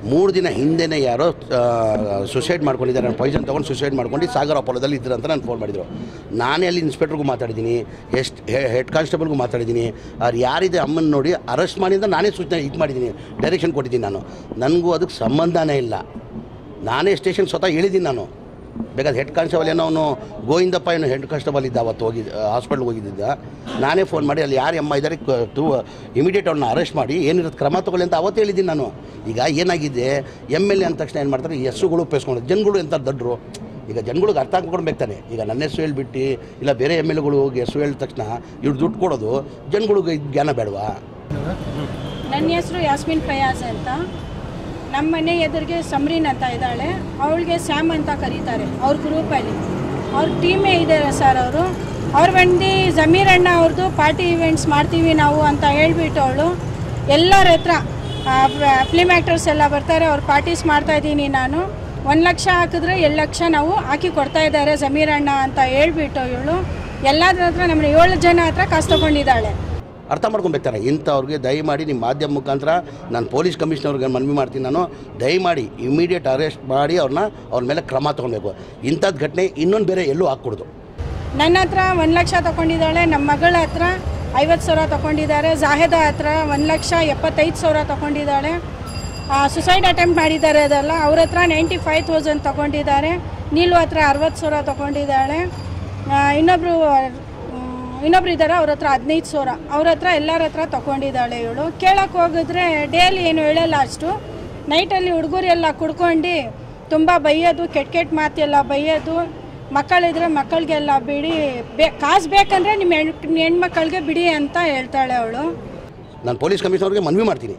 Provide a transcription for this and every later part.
ಮೂರು ದಿನ ಹಿಂದೆನೇ ಯಾರೋ ಸುಸೈಡ್ ಮಾಡ್ಕೊಂಡಿದ್ದಾರೆ ಪಾಯ್ಸನ್ ತೊಗೊಂಡು ಸುಸೈಡ್ ಮಾಡ್ಕೊಂಡು ಸಾಗರ ಅಪೋಲೋದಲ್ಲಿ ಇದ್ರು ಅಂತ ನಾನು ಫೋನ್ ಮಾಡಿದರು ನಾನೇ ಅಲ್ಲಿ ಇನ್ಸ್ಪೆಕ್ಟ್ರಿಗೂ ಮಾತಾಡಿದ್ದೀನಿ ಎಷ್ಟು ಹೆಡ್ ಕಾನ್ಸ್ಟೇಬಲ್ಗೂ ಮಾತಾಡಿದ್ದೀನಿ ಅವ್ರು ಯಾರಿದೆ ಅಮ್ಮನ ನೋಡಿ ಅರೆಸ್ಟ್ ಮಾಡಿ ಅಂತ ನಾನೇ ಸೂಚನೆ ಇದು ಮಾಡಿದ್ದೀನಿ ಡೈರೆಕ್ಷನ್ ಕೊಟ್ಟಿದ್ದೀನಿ ನಾನು ನನಗೂ ಅದಕ್ಕೆ ಸಂಬಂಧನೇ ಇಲ್ಲ ನಾನೇ ಸ್ಟೇಷನ್ ಸ್ವತಃ ಹೇಳಿದ್ದೀನಿ ನಾನು ಬೇಕಾದ್ರೆ ಹೆಡ್ ಕಾನ್ಸ್ಟೇಬಲ್ ಏನೋ ಅವನು ಗೋವಿಂದಪ್ಪ ಏನೋ ಹೆಡ್ ಕಾನ್ಸ್ಟೇಬಲ್ ಇದ್ದ ಅವತ್ತು ಹೋಗಿ ಹಾಸ್ಪಿಟ್ಲ್ಗೆ ಹೋಗಿದ್ದ ನಾನೇ ಫೋನ್ ಮಾಡಿ ಅಲ್ಲಿ ಯಾರು ಅಮ್ಮ ಇದ್ದಾರೆ ತು ಇಮಿಡಿಯೇಟ್ ಅವ್ರನ್ನ ಅರೆಸ್ಟ್ ಮಾಡಿ ಏನಿರುತ್ತೆ ಕ್ರಮ ತಗೊಳ್ಳಿ ಅಂತ ಅವತ್ತು ಹೇಳಿದ್ದೀನಿ ನಾನು ಈಗ ಏನಾಗಿದೆ ಎಮ್ ಎಲ್ ಎ ಅಂದ ತಕ್ಷಣ ಏನು ಮಾಡ್ತಾರೆ ಎಸ್ಸುಗಳು ಪೇಸ್ಕೊಂಡು ಜನಗಳು ಎಂಥ ದಡ್ರು ಈಗ ಜನಗಳಿಗೆ ಅರ್ಥ ಹಾಕ್ಕೊಡ್ಬೇಕು ತಾನೆ ಈಗ ನನ್ನ ಹೆಸರು ಹೇಳ್ಬಿಟ್ಟು ಇಲ್ಲ ಬೇರೆ ಎಮ್ ಎಲ್ ಎಗಳು ಹೋಗಿ ಹೆಸರು ಹೇಳಿದ ತಕ್ಷಣ ಇವ್ರು ದುಡ್ಡು ಕೊಡೋದು ಜನಗಳಿಗೆ ಜ್ಞಾನ ಬೇಡವಾ ನನ್ನ ಹೆಸರು ಯಾಸ್ಮಿನ್ ಫಯಾಜ್ ಅಂತ ನಮ್ಮ ಮನೆ ಎದುರಿಗೆ ಸಮರೀನ್ ಅಂತ ಇದ್ದಾಳೆ ಅವಳಿಗೆ ಸ್ಯಾಮ್ ಅಂತ ಕರೀತಾರೆ ಅವ್ರ ಗ್ರೂಪಲ್ಲಿ ಅವ್ರ ಟೀಮೇ ಇದ್ದಾರೆ ಸರ್ ಅವರು ಅವ್ರು ಬಂದು ಜಮೀರ್ ಅಣ್ಣ ಅವ್ರದ್ದು ಪಾರ್ಟಿ ಇವೆಂಟ್ಸ್ ಮಾಡ್ತೀವಿ ನಾವು ಅಂತ ಹೇಳ್ಬಿಟ್ಟು ಅವಳು ಎಲ್ಲರ ಹತ್ರ ಫಿಲ್ಮ್ ಆ್ಯಕ್ಟರ್ಸ್ ಎಲ್ಲ ಬರ್ತಾರೆ ಅವ್ರು ಪಾರ್ಟೀಸ್ ಮಾಡ್ತಾ ಇದ್ದೀನಿ ನಾನು ಒಂದು ಲಕ್ಷ ಹಾಕಿದ್ರೆ ಎರಡು ಲಕ್ಷ ನಾವು ಹಾಕಿ ಕೊಡ್ತಾ ಇದ್ದಾರೆ ಜಮೀರ್ ಅಣ್ಣ ಅಂತ ಹೇಳ್ಬಿಟ್ಟು ಇವಳು ಎಲ್ಲದ್ರ ಹತ್ರ ನಮ್ಮ ಏಳು ಜನ ಹತ್ರ ಕಾಸು ತೊಗೊಂಡಿದ್ದಾಳೆ ಅರ್ಥ ಮಾಡ್ಕೊಬೇಕಾರೆ ಇಂಥವ್ರಿಗೆ ದಯಮಾಡಿ ನಿಮ್ಮ ಮಾಧ್ಯಮ ಮುಖಾಂತರ ನಾನು ಪೊಲೀಸ್ ಕಮಿಷನರ್ಗೆ ಮನವಿ ಮಾಡ್ತೀನಿ ನಾನು ದಯಮಾಡಿ ಇಮಿಡಿಯೇಟ್ ಅರೆಸ್ಟ್ ಮಾಡಿ ಅವ್ರನ್ನ ಅವ್ರ ಮೇಲೆ ಕ್ರಮ ತೊಗೊಬೇಕು ಇಂಥದ್ದು ಘಟನೆ ಇನ್ನೊಂದು ಬೇರೆ ಎಲ್ಲೂ ಹಾಕ್ಕೊಡ್ದು ನನ್ನ ಹತ್ರ ಒಂದು ಲಕ್ಷ ತಗೊಂಡಿದ್ದಾಳೆ ನಮ್ಮ ಮಗಳ ಹತ್ರ ಐವತ್ತು ಸಾವಿರ ತಗೊಂಡಿದ್ದಾರೆ ಜಾಹೇದ ಹತ್ರ ಒಂದು ಲಕ್ಷ ಎಪ್ಪತ್ತೈದು ಸಾವಿರ ತಗೊಂಡಿದ್ದಾಳೆ ಸುಸೈಡ್ ಅಟೆಂಪ್ಟ್ ಮಾಡಿದ್ದಾರೆ ಅದೆಲ್ಲ ಅವ್ರ ಹತ್ರ ನೈಂಟಿ ಫೈವ್ ತೌಸಂಡ್ ತಗೊಂಡಿದ್ದಾರೆ ನೀಲು ಹತ್ರ ಅರವತ್ತು ಸಾವಿರ ತಗೊಂಡಿದ್ದಾಳೆ ಇನ್ನೊಬ್ಬರು ಇನ್ನೊಬ್ರು ಇದ್ದಾರೆ ಅವ್ರ ಹತ್ರ ಹದಿನೈದು ಸಾವಿರ ಅವ್ರ ಹತ್ರ ಎಲ್ಲರ ಹತ್ರ ತಗೊಂಡಿದ್ದಾಳೆ ಇವಳು ಕೇಳಕ್ಕೆ ಹೋಗಿದ್ರೆ ಡೈಲಿ ಏನು ಹೇಳಲ್ಲ ಅಷ್ಟು ನೈಟಲ್ಲಿ ಹುಡುಗರೆಲ್ಲ ಕುಡ್ಕೊಂಡು ತುಂಬ ಬೈಯೋದು ಕೆಟ್ಟ ಕೆಟ್ಟ ಮಾತೆಲ್ಲ ಬೈಯೋದು ಮಕ್ಕಳಿದ್ರೆ ಮಕ್ಕಳಿಗೆಲ್ಲ ಬಿಡಿ ಬೇ ಕಾಸು ಬೇಕಂದ್ರೆ ನಿಮ್ಮ ಹೆಣ್ ಹೆಣ್ಮಕ್ಳಿಗೆ ಬಿಡಿ ಅಂತ ಹೇಳ್ತಾಳೆ ಅವಳು ನಾನು ಪೊಲೀಸ್ ಕಮಿಷನರ್ಗೆ ಮನವಿ ಮಾಡ್ತೀನಿ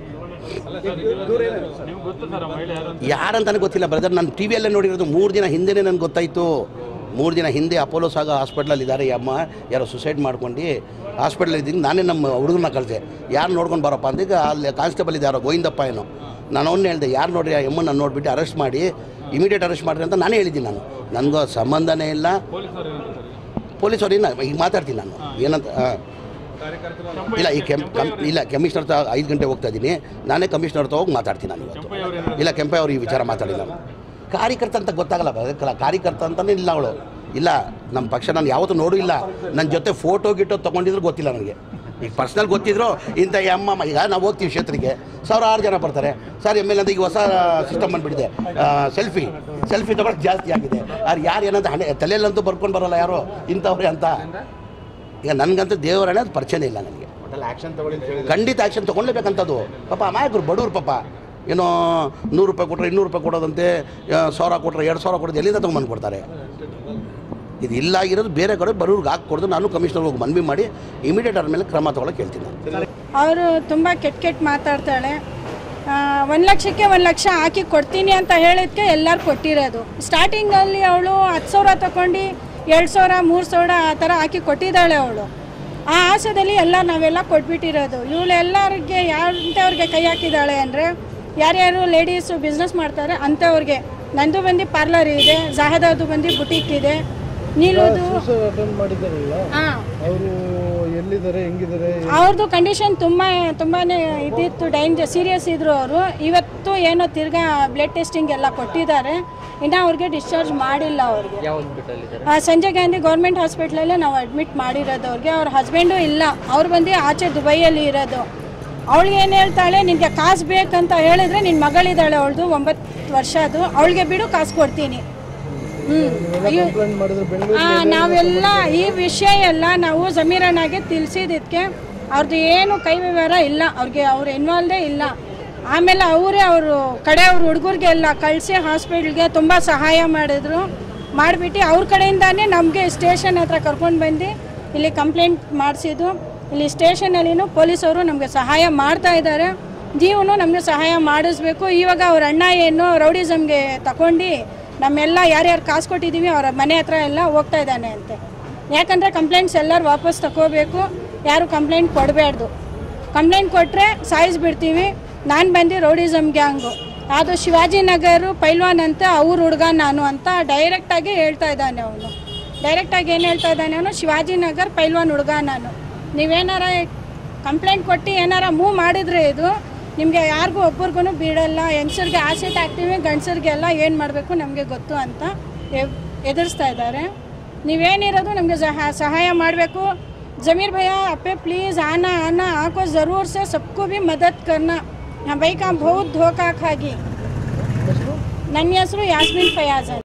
ಯಾರಂತಾನೆ ಗೊತ್ತಿಲ್ಲ ಬ್ರದರ್ ನಾನು ಟಿ ವಿಯಲ್ಲೇ ನೋಡಿರೋದು ಮೂರು ದಿನ ಹಿಂದೆನೇ ನನಗೆ ಗೊತ್ತಾಯಿತು ಮೂರು ದಿನ ಹಿಂದೆ ಅಪೋಲೋ ಸಾಗ ಹಾಸ್ಪಿಟ್ಲಲ್ಲಿ ಇದ್ದಾರೆ ಈ ಅಮ್ಮ ಯಾರೋ ಸುಸೈಡ್ ಮಾಡ್ಕೊಂಡು ಹಾಸ್ಪಿಟ್ಲ್ ಇದ್ದೀನಿ ನಾನೇ ನಮ್ಮ ಹುಡುಗನ ಕಳಿದೆ ಯಾರು ನೋಡ್ಕೊಂಡು ಬರಪ್ಪ ಅಂದೀಗ ಅಲ್ಲಿ ಕಾನ್ಸ್ಟೇಬಲ್ ಇದೆ ಯಾರೋ ಗೋವಿಂದಪ್ಪ ಏನೋ ನಾನು ಅವನ್ನ ಹೇಳಿದೆ ಯಾರು ನೋಡ್ರಿ ಆ ಎಮ್ಮನ್ನ ನೋಡಿಬಿಟ್ಟು ಅರೆಸ್ಟ್ ಮಾಡಿ ಇಮಿಡಿಯೇಟ್ ಅರೆಸ್ಟ್ ಮಾಡಿರಿ ಅಂತ ನಾನೇ ಹೇಳಿದ್ದೀನಿ ನಾನು ನನಗೂ ಸಂಬಂಧನೇ ಇಲ್ಲ ಪೊಲೀಸವ್ರು ಇನ್ನ ಈಗ ಮಾತಾಡ್ತೀನಿ ನಾನು ಏನಂತ ಹಾಂ ಇಲ್ಲ ಈ ಕೆಂ ಕಮ್ ಇಲ್ಲ ಕಮಿಷನರ್ ತ ಐದು ಗಂಟೆ ಹೋಗ್ತಾ ಇದ್ದೀನಿ ನಾನೇ ಕಮಿಷನರ್ ತ ಹೋಗಿ ಮಾತಾಡ್ತೀನಿ ನಾನು ಇವತ್ತು ಇಲ್ಲ ಕೆಂಪೆ ಅವ್ರು ಈ ವಿಚಾರ ಮಾತಾಡಿಲ್ಲ ನಾನು ಕಾರ್ಯಕರ್ತ ಅಂತ ಗೊತ್ತಾಗಲ್ಲ ಬ- ಕಾರ್ಯಕರ್ತ ಅಂತಲೇ ಇಲ್ಲ ಅವಳು ಇಲ್ಲ ನಮ್ಮ ಪಕ್ಷ ನಾನು ಯಾವತ್ತೂ ನೋಡೂ ಇಲ್ಲ ನನ್ನ ಜೊತೆ ಫೋಟೋ ಗಿಟೋ ತೊಗೊಂಡಿದ್ರು ಗೊತ್ತಿಲ್ಲ ನನಗೆ ಈಗ ಪರ್ಸ್ನಲ್ ಗೊತ್ತಿದ್ರು ಇಂಥ ಈ ಅಮ್ಮ ಈಗ ನಾವು ಹೋಗ್ತೀವಿ ಕ್ಷೇತ್ರಕ್ಕೆ ಸಾವಿರಾರು ಜನ ಬರ್ತಾರೆ ಸರ್ ಎಮ್ ಎಲ್ ಅಂತ ಈಗ ಹೊಸ ಸಿಸ್ಟಮ್ ಬಂದುಬಿಟ್ಟಿದೆ ಸೆಲ್ಫಿ ಸೆಲ್ಫಿ ತೊಗೊಳಕ್ಕೆ ಜಾಸ್ತಿ ಆಗಿದೆ ಅವ್ರು ಯಾರು ಏನಂತ ಹಣೆ ತಲೆಯಲ್ಲಂತೂ ಬರ್ಕೊಂಡು ಬರೋಲ್ಲ ಯಾರು ಇಂಥವ್ರೆ ಅಂತ ಈಗ ನನಗಂತೂ ದೇವರೇ ಅದು ಪರಿಚಯನೇ ಇಲ್ಲ ನನಗೆ ಖಂಡಿತ ಆ್ಯಕ್ಷನ್ ತೊಗೊಳ್ಲೇಬೇಕಂತದ್ದು ಪಾಪ ಅಮಾಯಕರು ಬಡವ್ರು ಪಾಪ ಏನೋ ನೂರು ರೂಪಾಯಿ ಕೊಟ್ಟರೆ ಇನ್ನೂರು ರೂಪಾಯಿ ಕೊಡೋದಂತೆ ಆ, ಸಾವಿರ ಕೊಟ್ಟರೆ ಎರಡು ಸಾವಿರ ಕೊಡೋದು ಎಲ್ಲಿಂದ ತೊಗೊಂಬಂದು ಕೊಡ್ತಾರೆ ಇದು ಇಲ್ಲ ಆಗಿರೋದು ಬೇರೆ ಕಡೆ ಬಡವ್ರಿಗೆ ಹಾಕ್ಕೊಡ್ದು ನಾನು ಕಮಿಷನರ್ ಹೋಗಿ ಮನವಿ ಮಾಡಿ ಇಮಿಡಿಯೇಟ್ ಅವ್ರ ಮೇಲೆ ಕ್ರಮ ತೊಗೊಳಕ್ಕೆ ಹೇಳ್ತೀನಿ ನಾನು ಅವರು ತುಂಬ ಕೆಟ್ಟ ಕೆಟ್ಟ ಮಾತಾಡ್ತಾಳೆ ಒಂದು ಲಕ್ಷಕ್ಕೆ ಒಂದು ಲಕ್ಷ ಹಾಕಿ ಕೊಡ್ತೀನಿ ಅಂತ ಹೇಳಿದ್ಕೆ ಎಲ್ಲರೂ ಕೊಟ್ಟಿರೋದು ಸ್ಟಾರ್ಟಿಂಗಲ್ಲಿ ಅವಳು ಹತ್ತು ಸಾವಿರ ತಗೊಂಡು ಎರಡು ಸಾವಿರ ಮೂರು ಸಾವಿರ ಆ ಥರ ಹಾಕಿ ಕೊಟ್ಟಿದ್ದಾಳೆ ಅವಳು ಆ ಆಸೆದಲ್ಲಿ ಎಲ್ಲ ನಾವೆಲ್ಲ ಕೊಟ್ಬಿಟ್ಟಿರೋದು ಇವಳು ಎಲ್ಲರಿಗೆ ಯಾರಂಥವ್ರಿಗೆ ಕೈ ಹಾಕಿದ್ದಾಳೆ ಅಂದರೆ ಯಾರ್ಯಾರು ಲೇಡೀಸು ಬಿಸ್ನೆಸ್ ಮಾಡ್ತಾರೆ ಅಂಥವ್ರಿಗೆ ನಂದು ಬಂದು ಪಾರ್ಲರ್ ಇದೆ ಜಾಹದಾದು ಬಂದು ಬುಟೀಕ್ ಇದೆ ನೀಲುದು ಅಟೆಂಡ್ ಮಾಡಿದಾರಲ್ಲ ಹಾಂ ಅವರು ಎಲ್ಲಿದ್ದಾರೆ ಹೆಂಗಿದ್ದಾರೆ ಅವ್ರದ್ದು ಕಂಡೀಷನ್ ತುಂಬ ತುಂಬಾ ಇದಿತ್ತು ಡೈಂಜರ್ ಸೀರಿಯಸ್ ಇದ್ರು ಅವರು ಇವತ್ತು ಏನೋ ತಿರ್ಗಾ ಬ್ಲಡ್ ಟೆಸ್ಟಿಂಗ್ ಎಲ್ಲ ಕೊಟ್ಟಿದ್ದಾರೆ ಇನ್ನು ಅವ್ರಿಗೆ ಡಿಸ್ಚಾರ್ಜ್ ಮಾಡಿಲ್ಲ ಅವ್ರಿಗೆ ಆ, ಸಂಜಯ್ ಗಾಂಧಿ ಗೌರ್ಮೆಂಟ್ ಹಾಸ್ಪಿಟ್ಲಲ್ಲೇ ನಾವು ಅಡ್ಮಿಟ್ ಮಾಡಿರೋದು ಅವ್ರಿಗೆ ಅವ್ರ ಹಸ್ಬೆಂಡು ಇಲ್ಲ ಅವ್ರು ಬಂದು ಆಚೆ ದುಬೈಯಲ್ಲಿ ಇರೋದು ಅವಳು ಏನು ಹೇಳ್ತಾಳೆ ನಿನಗೆ ಕಾಸು ಬೇಕಂತ ಹೇಳಿದ್ರೆ ನಿನ್ನ ಮಗಳಿದ್ದಾಳೆ ಅವಳದು ಒಂಬತ್ತು ವರ್ಷದ್ದು ಅವಳಿಗೆ ಬಿಡು ಕಾಸು ಕೊಡ್ತೀನಿ ಹ್ಞೂ ಅಯ್ಯೋ ಕಂಪ್ಲೇಂಟ್ ಮಾಡಿದ್ರೆ ಬೆಂಗಳೂರು ಆ, ನಾವೆಲ್ಲ ಈ ವಿಷಯ ಎಲ್ಲ ನಾವು ಜಮೀರನಾಗೆ ತಿಳಿಸಿದ್ದಕ್ಕೆ ಅವ್ರದ್ದು ಏನು ಕೈ ವ್ಯವಹಾರ ಇಲ್ಲ ಅವ್ರಿಗೆ ಅವ್ರು ಇನ್ವಾಲ್ವೇ ಇಲ್ಲ ಆಮೇಲೆ ಅವರೇ ಅವರು ಕಡೆಯವ್ರ ಹುಡುಗರಿಗೆಲ್ಲ ಕಳಿಸಿ ಹಾಸ್ಪಿಟ್ಲ್ಗೆ ತುಂಬ ಸಹಾಯ ಮಾಡಿದ್ರು ಮಾಡಿಬಿಟ್ಟು ಅವ್ರ ಕಡೆಯಿಂದಾನೇ ನಮಗೆ ಸ್ಟೇಷನ್ ಹತ್ರ ಕರ್ಕೊಂಡು ಬಂದು ಇಲ್ಲಿ ಕಂಪ್ಲೇಂಟ್ ಮಾಡಿಸಿದ್ದು ಇಲ್ಲಿ ಸ್ಟೇಷನಲ್ಲಿನೂ ಪೊಲೀಸವರು ನಮಗೆ ಸಹಾಯ ಮಾಡ್ತಾ ಇದ್ದಾರೆ ನೀವು ನಮಗೆ ಸಹಾಯ ಮಾಡಿಸ್ಬೇಕು ಇವಾಗ ಅವ್ರ ಅಣ್ಣ ಏನು ರೌಡಿಸಮ್ಗೆ ತಗೊಂಡು ನಮ್ಮೆಲ್ಲ ಯಾರ್ಯಾರು ಕಾಸು ಕೊಟ್ಟಿದ್ದೀವಿ ಅವರ ಮನೆ ಹತ್ರ ಎಲ್ಲ ಹೋಗ್ತಾ ಇದ್ದಾನೆ ಅಂತೆ ಯಾಕಂದರೆ ಕಂಪ್ಲೇಂಟ್ಸ್ ಎಲ್ಲರೂ ವಾಪಸ್ ತಗೋಬೇಕು ಯಾರು ಕಂಪ್ಲೇಂಟ್ ಕೊಡಬೇಡ್ದು ಕಂಪ್ಲೇಂಟ್ ಕೊಟ್ಟರೆ ಸಾಯಿಸ್ಬಿಡ್ತೀವಿ ನಾನು ಬಂದು ರೌಡಿಸಮ್ ಗ್ಯಾಂಗು ಅದು ಶಿವಾಜಿನಗರು ಪೈಲ್ವಾನ್ ಅಂತ ಅವ್ರ ಹುಡುಗ ನಾನು ಅಂತ ಡೈರೆಕ್ಟಾಗಿ ಹೇಳ್ತಾ ಇದ್ದಾನೆ ಅವನು ಡೈರೆಕ್ಟಾಗಿ ಏನು ಹೇಳ್ತಾ ಇದ್ದಾನೆ ಅವನು ಶಿವಾಜಿನಗರ್ ಪೈಲ್ವಾನ್ ಹುಡುಗ ನಾನು ನೀವೇನಾರ ಕಂಪ್ಲೇಂಟ್ ಕೊಟ್ಟು ಏನಾರ ಮೂವ್ ಮಾಡಿದ್ರೆ ಇದು ನಿಮಗೆ ಯಾರಿಗೂ ಒಬ್ರಿಗೂ ಬಿಡಲ್ಲ ಹೆಂಗಸರಿಗೆ ಆಸೆಟ್ ಹಾಕ್ತೀವಿ ಗಂಡಸರಿಗೆಲ್ಲ ಏನು ಮಾಡಬೇಕು ನಮಗೆ ಗೊತ್ತು ಅಂತ ಎ- ಎದುರಿಸ್ತಾ ಇದ್ದಾರೆ ನೀವೇನಿರೋದು ನಮಗೆ ಸಹ ಸಹಾಯ ಮಾಡಬೇಕು जमीर भैया अपे प्लीज़ आना आना आपको ज़रूर से सबको भी मदद करना हाँ भाई का बहुत धोखा खागी ನನ್ನ ಹೆಸರು ಯಾಸ್ಮಿನ್ ಫಯಾಜ್ ಅಂತ